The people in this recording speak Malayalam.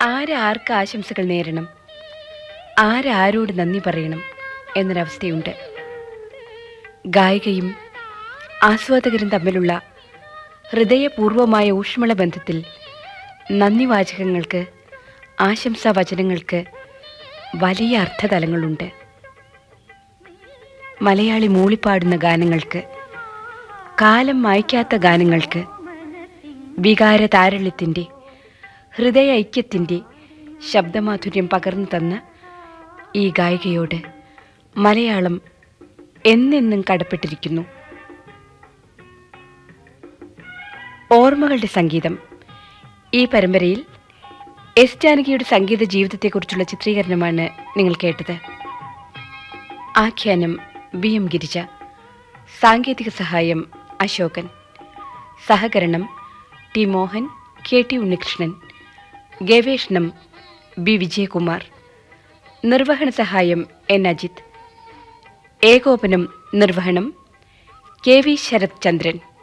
ആരാർക്ക് ആശംസകൾ നേരണം ആരാരോട് നന്ദി പറയണം എന്നൊരവസ്ഥയുണ്ട് ഗായികയും ആസ്വാദകരും തമ്മിലുള്ള ഹൃദയപൂർവമായ ഊഷ്മള ബന്ധത്തിൽ നന്ദി വാചകങ്ങൾക്ക് ആശംസാ വചനങ്ങൾക്ക് വലിയ അർത്ഥതലങ്ങളുണ്ട് മലയാളി മൂളിപ്പാടുന്ന ഗാനങ്ങൾക്ക് കാലം മായ്ക്കാത്ത ഗാനങ്ങൾക്ക് വികാര താരള്യത്തിൻ്റെ ഹൃദയ ഐക്യത്തിൻ്റെ ശബ്ദമാധുര്യം പകർന്നു തന്ന ഈ ഗായികയോട് മലയാളം എന്നെന്നും കടപ്പെട്ടിരിക്കുന്നു ഓർമ്മകളുടെ സംഗീതം ഈ പരമ്പരയിൽ എസ് ജാനകിയുടെ സംഗീത ജീവിതത്തെക്കുറിച്ചുള്ള ചിത്രീകരണമാണ് നിങ്ങൾ കേട്ടത് ആഖ്യാനം വി എം ഗിരിജ സാങ്കേതിക സഹായം അശോകൻ സഹകരണം T Mohan K T Unnikrishnan ഗവേഷണം ബി വിജയകുമാർ നിർവഹണ സഹായം എൻ അജിത് ഏകോപനം നിർവഹണം കെ വി ശരത് ചന്ദ്രൻ